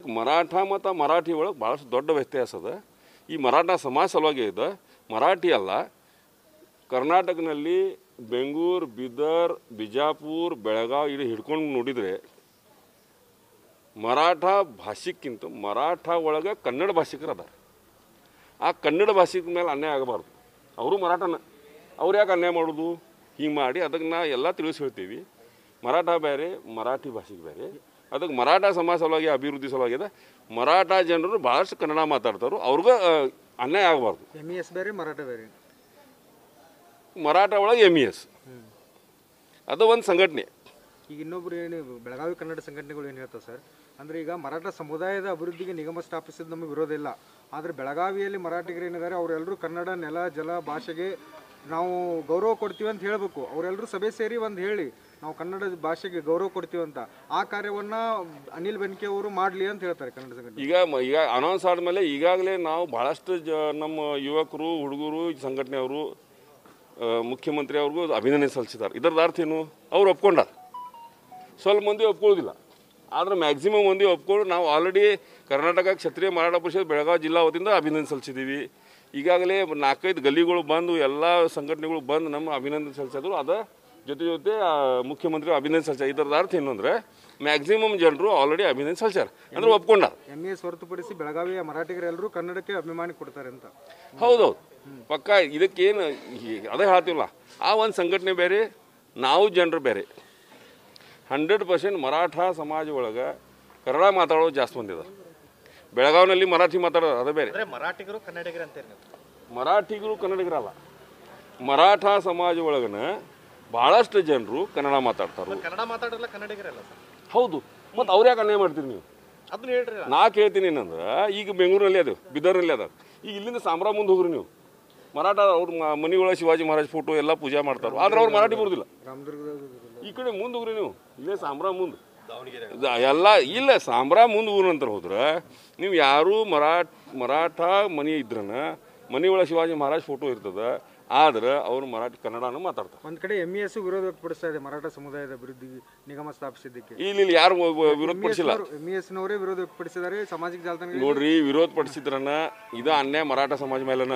ಮರಾಠ ಮತ್ತು ಮರಾಠಿ ಒಳಗೆ ಭಾಳಷ್ಟು ದೊಡ್ಡ ವ್ಯತ್ಯಾಸ ಅದ ಈ ಮರಾಠ ಸಮಾಜ ಸಲುವಾಗಿ ಇದೆ ಮರಾಠಿ ಅಲ್ಲ ಕರ್ನಾಟಕನಲ್ಲಿ ಬೆಂಗಳೂರು ಬೀದರ್ ಬಿಜಾಪುರ ಬೆಳಗಾವಿ ಇಲ್ಲಿ ಹಿಡ್ಕೊಂಡು ನೋಡಿದರೆ ಮರಾಠ ಭಾಷಿಕ್ಕಿಂತ ಮರಾಠ ಒಳಗೆ ಕನ್ನಡ ಭಾಷಿಕರು ಅದಾರ ಆ ಕನ್ನಡ ಭಾಷಿಕ ಮೇಲೆ ಅನ್ಯಾಯ ಆಗಬಾರ್ದು ಅವರು ಮರಾಠನ ಅವ್ರು ಯಾಕೆ ಅನ್ಯಾಯ ಮಾಡೋದು ಹಿಂಗೆ ಮಾಡಿ ಅದಕ್ಕೆ ನಾ ಎಲ್ಲ ತಿಳಿಸಿ ಹೇಳ್ತೀವಿ ಮರಾಠ ಬೇರೆ ಮರಾಠಿ ಭಾಷೆಗೆ ಬೇರೆ ಅದಕ್ಕೆ ಮರಾಠ ಸಮಾಜ ಸಲುವಾಗಿ ಅಭಿವೃದ್ಧಿ ಸಲುವಾಗಿದೆ ಮರಾಠ ಜನರು ಭಾಳಷ್ಟು ಕನ್ನಡ ಮಾತಾಡ್ತಾರೆ ಅವ್ರಿಗೂ ಆ, ಅನ್ಯಾಯ ಆಗಬಾರ್ದು ಎಮ್ ಇ ಎಸ್ ಬೇರೆ ಮರಾಠ ಬೇರೆ ಮರಾಠ ಒಳಗೆ ಎಮ್ ಇ ಎಸ್ ಅದು ಒಂದು ಸಂಘಟನೆ ಈಗ ಇನ್ನೊಬ್ರು ಏನು ಬೆಳಗಾವಿ ಕನ್ನಡ ಸಂಘಟನೆಗಳು ಏನು ಹೇಳ್ತಾವೆ ಸರ್ ಅಂದ್ರೆ ಈಗ ಮರಾಠ ಸಮುದಾಯದ ಅಭಿವೃದ್ಧಿಗೆ ನಿಗಮ ಸ್ಥಾಪಿಸಿದ ನಮಗೆ ವಿರೋಧ ಇಲ್ಲ ಆದರೆ ಬೆಳಗಾವಿಯಲ್ಲಿ ಮರಾಠಿಗರು ಏನಿದ್ದಾರೆ ಅವರೆಲ್ಲರೂ ಕನ್ನಡ ನೆಲ ಜಲ ಭಾಷೆಗೆ ನಾವು ಗೌರವ ಕೊಡ್ತೀವಿ ಅಂತ ಹೇಳಬೇಕು ಅವರೆಲ್ಲರೂ ಸಭೆ ಸೇರಿ ಒಂದು ಹೇಳಿ ನಾವು ಕನ್ನಡ ಭಾಷೆಗೆ ಗೌರವ ಕೊಡ್ತೀವಿ ಅಂತ ಆ ಕಾರ್ಯವನ್ನ ಅನಿಲ್ ಬೆನ್ಕೆ ಅವರು ಮಾಡಲಿ ಅಂತ ಹೇಳ್ತಾರೆ ಕನ್ನಡ ಸಂಘಟನೆ ಈಗ ಮ- ಈಗ ಅನೌನ್ಸ್ ಆದಮೇಲೆ ಈಗಾಗಲೇ ನಾವು ಭಾಳಷ್ಟು ಜ ನಮ್ಮ ಯುವಕರು ಹುಡುಗರು ಈ ಸಂಘಟನೆಯವರು ಆ, ಮುಖ್ಯಮಂತ್ರಿ ಅವ್ರಿಗೂ ಅಭಿನಂದನೆ ಸಲ್ಲಿಸಿದ್ದಾರೆ ಇದರದ ಅರ್ಥ ಏನು ಅವ್ರು ಒಪ್ಕೊಂಡಾರ ಸ್ವಲ್ಪ ಮಂದಿ ಒಪ್ಕೊಳ್ಳೋದಿಲ್ಲ ಆದ್ರೆ ಮ್ಯಾಕ್ಸಿಮಮ್ ಮಂದಿ ಒಪ್ಕೊಂಡು ನಾವು ಆಲ್ರೆಡಿ ಕರ್ನಾಟಕ ಕ್ಷತ್ರಿಯ ಮರಾಠ ಪರಿಷತ್ ಬೆಳಗಾವಿ ಜಿಲ್ಲಾ ವತಿಯಿಂದ ಅಭಿನಂದನೆ ಸಲ್ಲಿಸಿದ್ದೀವಿ ಈಗಾಗಲೇ ನಾಲ್ಕೈದು ಗಲ್ಲಿಗಳು ಬಂದು ಎಲ್ಲ ಸಂಘಟನೆಗಳು ಬಂದು ನಮ್ಮ ಅಭಿನಂದನೆ ಸಲ್ಲಿಸಿದ್ರು ಅದ ಜೊತೆ ಜೊತೆ ಆ, ಮುಖ್ಯಮಂತ್ರಿ ಅಭಿನಂದನೆ ಸಲ್ಲಿಸ ಇದರದ ಅರ್ಥ ಏನು ಅಂದರೆ ಮ್ಯಾಕ್ಸಿಮಮ್ ಜನರು ಆಲ್ರೆಡಿ ಅಭಿನಂದನೆ ಸಲ್ಲಿಸ್ಯಾರ ಅಂದ್ರೆ ಒಪ್ಕೊಂಡಾರ ಎಮ್ ಇ ಎಸ್ ಹೊರತುಪಡಿಸಿ ಬೆಳಗಾವಿಯ ಮರಾಠಿಗರೆಲ್ಲರೂ ಕನ್ನಡಕ್ಕೆ ಅಭಿಮಾನಿ ಕೊಡ್ತಾರೆ ಅಂತ ಹೌದೌದು ಪಕ್ಕ ಇದಕ್ಕೇನು ಈ- ಅದೇ ಹೇಳ್ತೀವಲ್ಲ ಆ ಒಂದು ಸಂಘಟನೆ ಬೇರೆ ನಾವು ಜನರು ಬೇರೆ ಹಂಡ್ರೆಡ್ ಪರ್ಸೆಂಟ್ ಮರಾಠ ಸಮಾಜ ಒಳಗೆ ಕನ್ನಡ ಮಾತಾಡೋದು ಜಾಸ್ತಿ ಬಂದಿದೆ ಬೆಳಗಾವಿನಲ್ಲಿ ಮರಾಠಿ ಮಾತಾಡೋದು ಅದೇ ಬೇರೆ ಅಂದ್ರೆ ಮರಾಠಿಗರು ಕನ್ನಡಿಗರು ಅಂತೀರಿ ನೀವು ಮರಾಠಿಗರು ಕನ್ನಡಿಗರಲ್ಲ ಮರಾಠ ಸಮಾಜ ಒಳಗನ ಭಾಳಷ್ಟು ಜನರು ಕನ್ನಡ ಮಾತಾಡ್ತಾರೆ ಕನ್ನಡ ಮಾತಾಡೋಲ್ಲ ಕನ್ನಡಿಗರಲ್ಲ ಸರ್ ಹೌದು ಮತ್ತು ಅವ್ರು ಯಾಕೆ ಅನ್ಯಾಯ ಮಾಡ್ತೀರಿ ನೀವು ಅದನ್ನ ಹೇಳ್ರಿ ನಾ ಕೇಳ್ತೀನಿ ಏನಂದ್ರೆ ಈಗ ಬೆಂಗಳೂರಲ್ಲಿ ಅದು ಬಿದರ್ನಲ್ಲಿ ಅದ ಈಗ ಇಲ್ಲಿಂದ ಸಾಮ್ರಾ ಮುಂದೆ ಹೋಗ್ರಿ ನೀವು ಮರಾಠ ಅವ್ರ ಮ- ಮನೆಯೊಳಗೆ ಶಿವಾಜಿ ಮಹಾರಾಜ್ ಫೋಟೋ ಎಲ್ಲ ಪೂಜೆ ಮಾಡ್ತಾರೆ ಆದ್ರೆ ಅವ್ರು ಮರಾಠಿ ಬರೋದಿಲ್ಲ ರಾಮದುರ್ಗದಾಗ ಈ ಕಡೆ ಮುಂದೆ ಹೋಗ್ರಿ ನೀವು ಇಲ್ಲೇ ಸಾಂಬ್ರಾ ಮುಂದೆ ದ- ಎಲ್ಲ ಇಲ್ಲ ಸಾಂಬ್ರಾ ಮುಂದೆ ಊರ ನಂತರ ಹೋದ್ರೆ ನೀವು ಯಾರು ಮರಾಠ ಮರಾಠ ಮನೆ ಇದ್ರನ ಮನೆಯೊಳಗೆ ಶಿವಾಜಿ ಮಹಾರಾಜ್ ಫೋಟೋ ಇರ್ತದೆ ಆದ್ರೆ ಅವ್ರು ಮರಾಠಿ ಕನ್ನಡನ ಮಾತಾಡ್ತಾರೆ ಒಂದ್ ಕಡೆ ಎಂ ಇ ಎಸ್ ವಿರೋಧ ವ್ಯಕ್ತಪಡಿಸ್ತಾ ಇದೆ ಮರಾಠ ಸಮುದಾಯದ ಅಭಿವೃದ್ಧಿಗೆ ನಿಗಮ ಸ್ಥಾಪಿಸಿದ್ದಕ್ಕೆ ಇಲ್ಲಿ ಇಲ್ಲಿ ಯಾರು ವ- ವ- ವಿರೋಧ ಪಡಿಸಿಲ್ಲ ಎಂ ಇ ಎಸ್ನವರೇ ವಿರೋಧ ವ್ಯಕ್ತಪಡಿಸಿದ್ದಾರೆ ಸಾಮಾಜಿಕ ಜಾಲತಾಣಗಳಲ್ಲಿ ನೋಡ್ರಿ ವಿರೋಧ ಪಡಿಸಿದ್ರನ ಇದು ಅನ್ಯಾಯ ಮರಾಠ ಸಮಾಜ ಮೇಲನ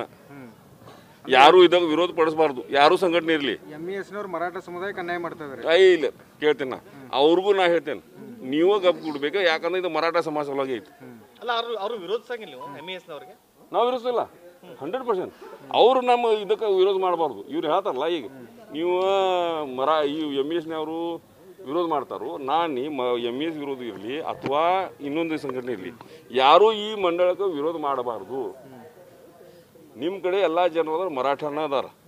ಯಾರು ಇದಾಗ ವಿರೋಧ ಪಡಿಸಬಾರ್ದು ಯಾರು ಸಂಘಟನೆ ಇರಲಿ ಎಂ ಇ ಎಸ್ನವ್ರು ಮರಾಠ ಸಮುದಾಯಕ್ಕೆ ಅನ್ಯಾಯ ಮಾಡ್ತಾ ಇದ್ದಾರೆ ಐ ಇಲ್ಲ ಕೇಳ್ತೇನೆ ನಾ ಅವ್ರಿಗೂ ನಾ ಹೇಳ್ತೇನೆ ನೀವು ಗಪ್ ಕೊಡ್ಬೇಕು ಯಾಕಂದ್ರೆ ಇದು ಮರಾಠ ಸಮಾಜ ಸಲುವಾಗಿ ಐತಿ ಅಲ್ಲ ಅವ್ರು ಅವ್ರು ವಿರೋಧಿಸಂಗಿಲ್ಲ ನೀವು ಎಮ್ ಎಸ್ ನವ್ರಿಗೆ ನಾವು ವಿರೋಧಿಸಿಲ್ಲ ಹಂಡ್ರೆಡ್ ಪರ್ಸೆಂಟ್ ಅವರು ನಮ್ಮ ಇದಕ್ಕೆ ವಿರೋಧ ಮಾಡಬಾರ್ದು ಇವ್ರು ಹೇಳ್ತಾರಲ್ಲ ಈಗ ನೀವು ಮರ ಈ ಎಮ್ ಎಸ್ನವರು ವಿರೋಧ ಮಾಡ್ತಾರೋ ನಾನು ಮ ಎಮ್ ಎಸ್ ವಿರೋಧ ಇರಲಿ ಅಥವಾ ಇನ್ನೊಂದು ಸಂಘಟನೆ ಇರಲಿ ಯಾರೂ ಈ ಮಂಡಳಕ್ಕೆ ವಿರೋಧ ಮಾಡಬಾರ್ದು ನಿಮ್ಮ ಕಡೆ ಎಲ್ಲ ಜನರು ಅದಾರ ಮರಾಠನ ಅದಾರ